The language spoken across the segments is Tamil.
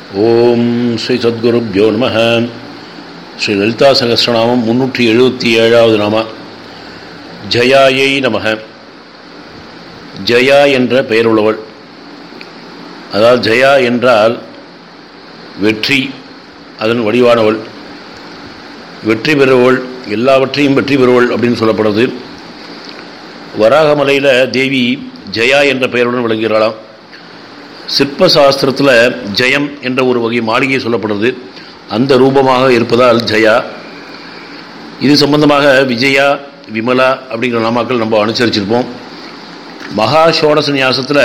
ஓம் ஸ்ரீ சத்குருப்யோ நம ஸ்ரீ லலிதா சகசிரநாமம் முன்னூற்றி எழுபத்தி ஏழாவது நாம ஜயாயை நமக ஜயா என்ற பெயர் உள்ளவள் அதாவது ஜயா என்றால் வெற்றி அதன் வடிவானவள் வெற்றி பெறுவள் எல்லாவற்றையும் வெற்றி பெறுவள் அப்படின்னு சொல்லப்படுறது வராகமலையில் தேவி ஜயா என்ற பெயருடன் விளங்குகிறாளாம் சிற்ப சாஸ்திரத்தில் ஜெயம் என்ற ஒரு வகை மாளிகை சொல்லப்படுறது அந்த ரூபமாக இருப்பதால் ஜெயா இது சம்பந்தமாக விஜயா விமலா அப்படிங்கிற நாமாக்கள் நம்ம அனுசரிச்சிருப்போம் மகா சோடச நியாசத்தில்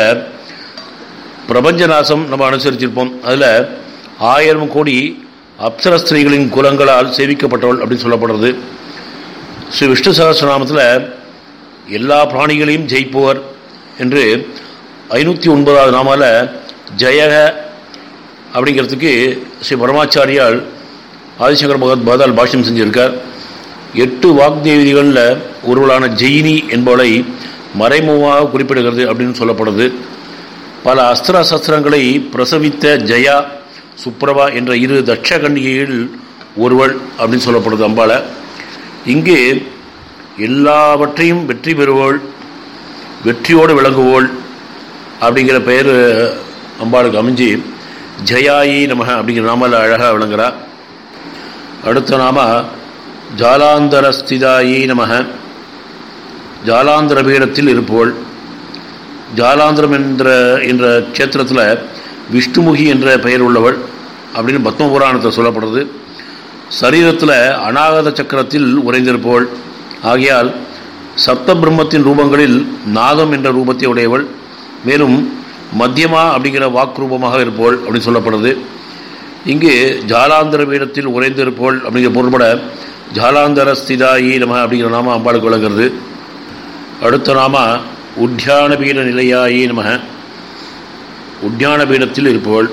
பிரபஞ்ச நாசம் நம்ம அனுசரிச்சிருப்போம் அதில் ஆயிரம் கோடி அப்சர ஸ்திரீகளின் குலங்களால் சேவிக்கப்பட்டவள் அப்படின்னு சொல்லப்படுறது ஸ்ரீ விஷ்ணு சகசிரநாமத்தில் எல்லா பிராணிகளையும் ஜெயிப்பவர் என்று ஐநூற்றி ஒன்பதாவது நாமால ஜெயக அப்படிங்கிறதுக்கு ஸ்ரீ பரமாச்சாரியால் ஆதிசங்கர் பகவத் பாதால் பாஷ்யம் செஞ்சிருக்கார் எட்டு வாக்தேவிகளில் ஒருவளான ஜெயினி என்பவளை மறைமுகமாக குறிப்பிடுகிறது அப்படின்னு சொல்லப்படுது பல அஸ்திர சஸ்திரங்களை பிரசவித்த ஜெயா சுப்ரபா என்ற இரு தட்ச கண்டிகையில் ஒருவள் அப்படின்னு சொல்லப்படுது அம்பாளை இங்கு எல்லாவற்றையும் வெற்றி பெறுவோள் வெற்றியோடு விளங்குவோள் அப்படிங்கிற பெயர் அம்பாளுக்கு அமைஞ்சு ஜெயாயி நமக அப்படிங்கிற நாமல அழகாக விளங்குறா அடுத்த நாம ஜாலாந்தரஸ்திதாயி நமக ஜாலாந்திர பீடத்தில் இருப்போள் ஜாலாந்திரம் என்ற என்ற க்ஷேத்திரத்தில் விஷ்ணுமுகி என்ற பெயர் உள்ளவள் அப்படின்னு பத்ம புராணத்தில் சொல்லப்படுறது சரீரத்தில் அநாகத சக்கரத்தில் உறைந்திருப்பவள் ஆகையால் சப்த பிரம்மத்தின் ரூபங்களில் நாதம் என்ற ரூபத்தை உடையவள் மேலும் மத்தியமா அப்படிங்கிற வாக்குரூபமாக இருப்போள் அப்படின்னு சொல்லப்படுறது இங்கு ஜாலாந்தர பீடத்தில் உறைந்திருப்போள் அப்படிங்கிற பொருள்பட ஜாலாந்தர ஸ்திதாயி நம அப்படிங்கிற நாம அம்பாளுக்கு விளங்குறது அடுத்த நாம உத்தியான பீட நிலையாயி நம உத்தியான பீடத்தில் இருப்பவள்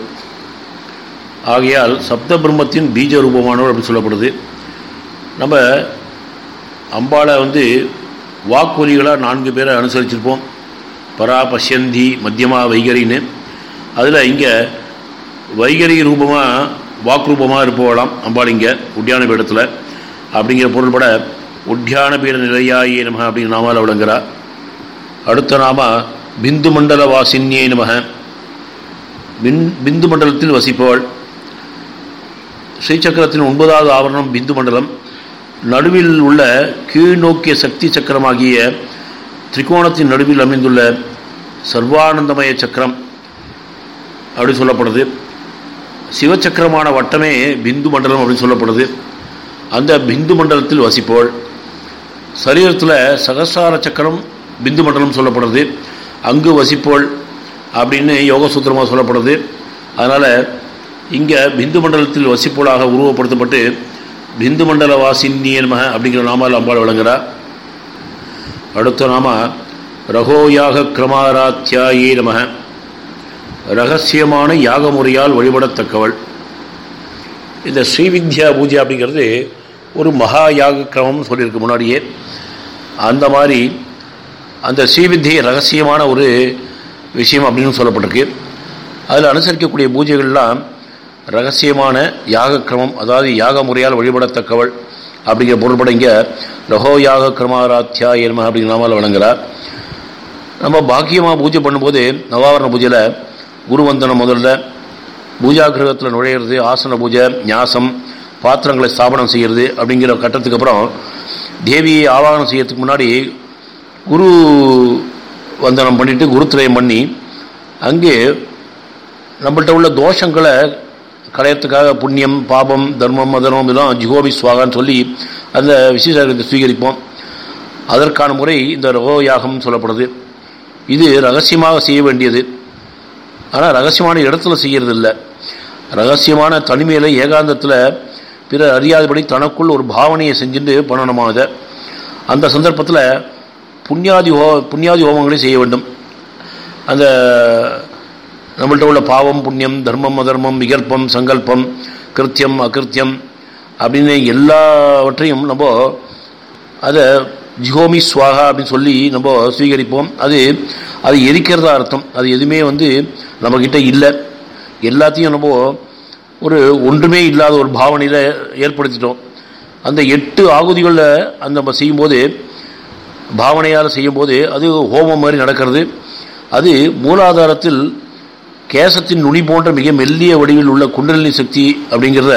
ஆகையால் சப்த பிரம்மத்தின் பீஜ ரூபமானவள் அப்படின்னு சொல்லப்படுது நம்ம அம்பாளை வந்து வாக்குலிகளாக நான்கு பேரை அனுசரிச்சிருப்போம் பரா பஷ்யந்தி மத்தியமா வைகரின்னு அதில் இங்கே வைகரி ரூபமாக வாக்குரூபமாக இருப்பவளாம் அம்பாள் இங்கே உத்தியான பீடத்தில் அப்படிங்கிற பொருள்பட உத்தியான பீட நிலையாயி நமக அப்படிங்கிற நாமால் விளங்குறா அடுத்த நாம பிந்து மண்டல வாசின்யே நமக பின் பிந்து மண்டலத்தில் வசிப்பவள் ஸ்ரீசக்கரத்தின் ஒன்பதாவது ஆவரணம் பிந்து மண்டலம் நடுவில் உள்ள கீழ்நோக்கிய சக்தி சக்கரமாகிய திரிகோணத்தின் நடுவில் அமைந்துள்ள சர்வானந்தமய சக்கரம் அப்படி சொல்லப்படுது சிவச்சக்கரமான வட்டமே பிந்து மண்டலம் அப்படின்னு சொல்லப்படுது அந்த பிந்து மண்டலத்தில் வசிப்போள் சரீரத்தில் சகசார சக்கரம் பிந்து மண்டலம் சொல்லப்படுது அங்கு வசிப்போள் அப்படின்னு யோக சூத்திரமாக சொல்லப்படுது அதனால் இங்கே பிந்து மண்டலத்தில் வசிப்போளாக உருவப்படுத்தப்பட்டு பிந்து மண்டல வாசின்னியன்மக அப்படிங்கிற நாமால் அம்பாள் விளங்குறா அடுத்த நாம ரகோயாக கிரமாராத்தியாயே நமக ரகசியமான யாக முறையால் வழிபடத்தக்கவள் இந்த ஸ்ரீவித்யா பூஜை அப்படிங்கிறது ஒரு மகா யாக கிரமம் சொல்லியிருக்கு முன்னாடியே அந்த மாதிரி அந்த ஸ்ரீவித்தியை ரகசியமான ஒரு விஷயம் அப்படின்னு சொல்லப்பட்டிருக்கு அதில் அனுசரிக்கக்கூடிய பூஜைகள்லாம் ரகசியமான யாக கிரமம் அதாவது யாக முறையால் வழிபடத்தக்கவள் அப்படிங்கிற பொருள்பட இங்கே ரகோ யாக கிரமாராத்தியாயன்ம அப்படிங்கிற நாமால் வழங்குறார் நம்ம பாக்கியமாக பூஜை பண்ணும்போது நவாவரண பூஜையில் குருவந்தனம் முதல்ல பூஜா கிரகத்தில் நுழையிறது ஆசன பூஜை ஞாசம் பாத்திரங்களை ஸ்தாபனம் செய்கிறது அப்படிங்கிற கட்டத்துக்கு அப்புறம் தேவியை ஆவாகனம் செய்யறதுக்கு முன்னாடி குரு வந்தனம் பண்ணிவிட்டு குருத்திரயம் பண்ணி அங்கே நம்மள்கிட்ட உள்ள தோஷங்களை களையத்துக்காக புண்ணியம் பாபம் தர்மம் மதனம் இதெல்லாம் ஜிகோபி சுவாகான்னு சொல்லி அந்த விசேஷத்தை சுவீகரிப்போம் அதற்கான முறை இந்த ரகோ யாகம் சொல்லப்படுது இது ரகசியமாக செய்ய வேண்டியது ஆனால் ரகசியமான இடத்துல செய்கிறது இல்லை ரகசியமான தனிமையில் ஏகாந்தத்தில் பிற அறியாதபடி தனக்குள் ஒரு பாவனையை செஞ்சுட்டு பண்ணணுமா அதை அந்த சந்தர்ப்பத்தில் புண்ணியாதி ஹோ புண்ணியாதி ஹோமங்களையும் செய்ய வேண்டும் அந்த நம்மள்ட்ட உள்ள பாவம் புண்ணியம் தர்மம் அதர்மம் விகல்பம் சங்கல்பம் கிருத்தியம் அகிருத்தியம் அப்படின்னு எல்லாவற்றையும் நம்ம அதை ஜிஹோமி ஸ்வாகா அப்படின்னு சொல்லி நம்ம ஸ்வீகரிப்போம் அது அது எரிக்கிறதா அர்த்தம் அது எதுவுமே வந்து நம்மக்கிட்ட இல்லை எல்லாத்தையும் நம்ம ஒரு ஒன்றுமே இல்லாத ஒரு பாவனையில் ஏற்படுத்திட்டோம் அந்த எட்டு ஆகுதிகளில் அந்த நம்ம செய்யும்போது பாவனையால் செய்யும்போது அது ஹோமம் மாதிரி நடக்கிறது அது மூலாதாரத்தில் கேசத்தின் நுனி போன்ற மிக மெல்லிய வடிவில் உள்ள குண்டலினி சக்தி அப்படிங்கிறத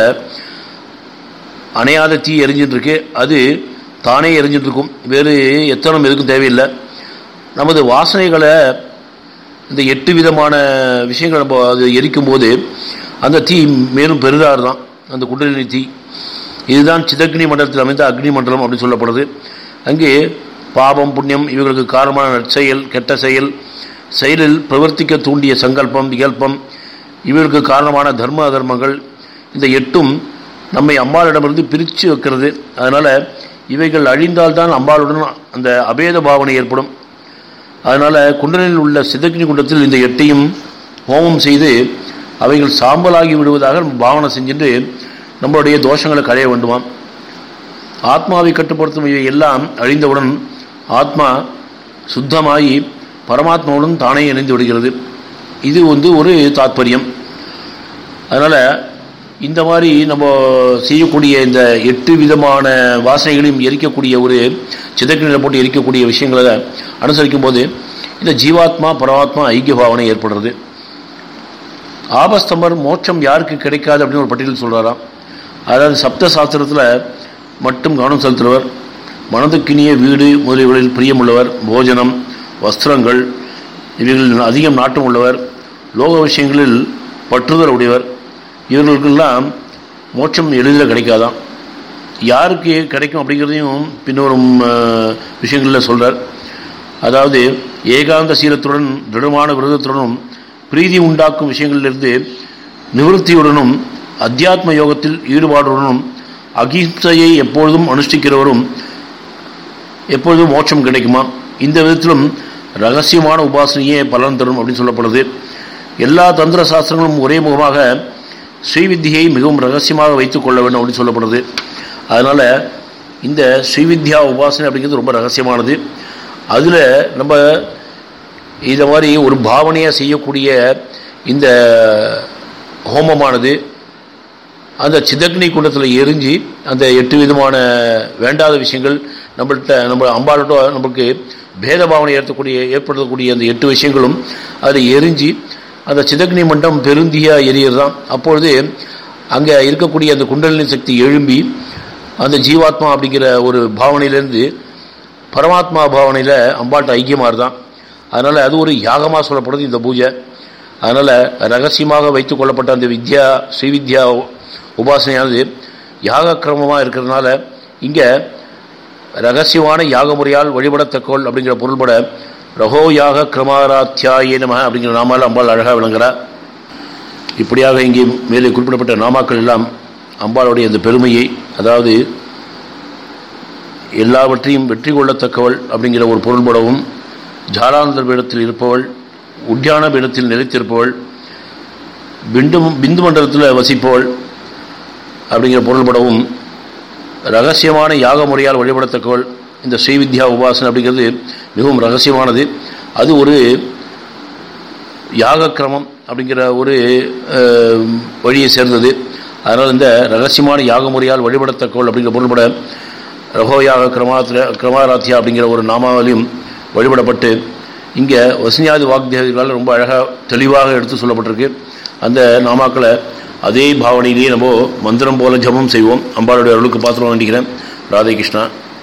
அணையாத தீ எரிஞ்சிட்டு இருக்கு அது தானே எரிஞ்சிட்டு இருக்கும் வேறு எத்தனம் எதுக்கும் தேவையில்லை நமது வாசனைகளை இந்த எட்டு விதமான விஷயங்களை நம்ம அது எரிக்கும் போது அந்த தீ மேலும் பெரிதாக தான் அந்த குண்டலினி தீ இதுதான் சிதக்னி மண்டலத்தில் அமைந்த அக்னி மண்டலம் அப்படின்னு சொல்லப்படுது அங்கே பாபம் புண்ணியம் இவர்களுக்கு காரணமான நற்செயல் கெட்ட செயல் செயலில் பிரவர்த்திக்க தூண்டிய சங்கல்பம் விகல்பம் இவர்களுக்கு காரணமான தர்ம அதர்மங்கள் இந்த எட்டும் நம்மை அம்பாளிடமிருந்து பிரித்து வைக்கிறது அதனால் இவைகள் அழிந்தால்தான் அம்பாளுடன் அந்த அபேத பாவனை ஏற்படும் அதனால் குண்டலில் உள்ள சிதக்னி குண்டத்தில் இந்த எட்டையும் ஹோமம் செய்து அவைகள் சாம்பலாகி விடுவதாக நம்ம பாவனை செஞ்சுட்டு நம்மளுடைய தோஷங்களை களைய வேண்டுமாம் ஆத்மாவை கட்டுப்படுத்தும் இவை எல்லாம் அழிந்தவுடன் ஆத்மா சுத்தமாகி பரமாத்மாவுடன் தானே இணைந்து விடுகிறது இது வந்து ஒரு தாத்பரியம் அதனால் இந்த மாதிரி நம்ம செய்யக்கூடிய இந்த எட்டு விதமான வாசனைகளையும் எரிக்கக்கூடிய ஒரு சிதக்கிணியில் போட்டு எரிக்கக்கூடிய விஷயங்களை அனுசரிக்கும் போது இந்த ஜீவாத்மா பரமாத்மா ஐக்கிய பாவனை ஏற்படுறது ஆபஸ்தம்பர் மோட்சம் யாருக்கு கிடைக்காது அப்படின்னு ஒரு பட்டியல் சொல்கிறாராம் அதாவது சப்த சாஸ்திரத்தில் மட்டும் கவனம் செலுத்துகிறவர் மனதுக்கினிய வீடு முதலியவர்களில் பிரியமுள்ளவர் போஜனம் வஸ்திரங்கள் இவைகளில் அதிகம் நாட்டம் உள்ளவர் லோக விஷயங்களில் பற்றுதல் உடையவர் இவர்களுக்கெல்லாம் மோட்சம் எளிதில் கிடைக்காதான் யாருக்கு கிடைக்கும் அப்படிங்கிறதையும் பின்வரும் விஷயங்களில் சொல்கிறார் அதாவது ஏகாந்த சீலத்துடன் திடமான விரதத்துடனும் பிரீதி உண்டாக்கும் விஷயங்களிலிருந்து நிவர்த்தியுடனும் அத்தியாத்ம யோகத்தில் ஈடுபாடுடனும் அகிம்சையை எப்பொழுதும் அனுஷ்டிக்கிறவரும் எப்பொழுதும் மோட்சம் கிடைக்குமா இந்த விதத்திலும் ரகசியமான உபாசனையே பலன் தரும் அப்படின்னு சொல்லப்படுது எல்லா தந்திர சாஸ்திரங்களும் ஒரே முகமாக ஸ்ரீவித்தியை மிகவும் ரகசியமாக வைத்துக் கொள்ள வேண்டும் அப்படின்னு சொல்லப்படுது அதனால் இந்த ஸ்ரீவித்யா உபாசனை அப்படிங்கிறது ரொம்ப ரகசியமானது அதில் நம்ம இதை மாதிரி ஒரு பாவனையாக செய்யக்கூடிய இந்த ஹோமமானது அந்த சிதக்னி குண்டத்தில் எரிஞ்சு அந்த எட்டு விதமான வேண்டாத விஷயங்கள் நம்மள்கிட்ட நம்ம அம்பாள்கிட்ட நம்மளுக்கு பேத பாவனை ஏற்படக்கூடிய ஏற்படுத்தக்கூடிய அந்த எட்டு விஷயங்களும் அதில் எரிஞ்சு அந்த சிதக்னி மண்டம் பெருந்தியாக எரியறது தான் அப்பொழுது அங்கே இருக்கக்கூடிய அந்த குண்டலினி சக்தி எழும்பி அந்த ஜீவாத்மா அப்படிங்கிற ஒரு பாவனையிலேருந்து பரமாத்மா பாவனையில் அம்பாட்ட ஐக்கியமாக தான் அதனால் அது ஒரு யாகமாக சொல்லப்படுது இந்த பூஜை அதனால் ரகசியமாக வைத்து கொள்ளப்பட்ட அந்த வித்யா ஸ்ரீவித்யா உபாசனையானது யாக கிரமமாக இருக்கிறதுனால இங்கே ரகசியமான யாக முறையால் வழிபடத்தக்கோள் அப்படிங்கிற பொருள்பட ரகோ யாக கிரமாராத்தியாயே நம அப்படிங்கிற நாமால் அம்பாள் அழகாக விளங்குறார் இப்படியாக இங்கே மேலே குறிப்பிடப்பட்ட நாமாக்கள் எல்லாம் அம்பாளுடைய அந்த பெருமையை அதாவது எல்லாவற்றையும் வெற்றி கொள்ளத்தக்கவள் அப்படிங்கிற ஒரு பொருள்படவும் ஜாலாந்தர் பீடத்தில் இருப்பவள் உத்தியான பீடத்தில் நிலைத்திருப்பவள் பிண்டு பிந்து மண்டலத்தில் வசிப்பவள் அப்படிங்கிற பொருள்படவும் ரகசியமான யாக முறையால் வழிபடத்தக்கவள் இந்த ஸ்ரீவித்யா உபாசனை அப்படிங்கிறது மிகவும் ரகசியமானது அது ஒரு யாக கிரமம் அப்படிங்கிற ஒரு வழியை சேர்ந்தது அதனால் இந்த ரகசியமான யாக முறையால் வழிபடத்தக்கவள் அப்படிங்கிற பொருள்பட ரகோயாக கிரமாத்திர கிரமாராத்தியா அப்படிங்கிற ஒரு நாமாவளியும் வழிபடப்பட்டு இங்கே வசனியாதி வாக்தேவர்களால் ரொம்ப அழகாக தெளிவாக எடுத்து சொல்லப்பட்டிருக்கு அந்த நாமாக்களை அதே பாவனையிலேயே நம்ம மந்திரம் போல ஜபம் செய்வோம் அம்பாளுடைய அருளுக்கு பாத்திரம் வேண்டிக்கிறேன் ராதே கிருஷ்ணா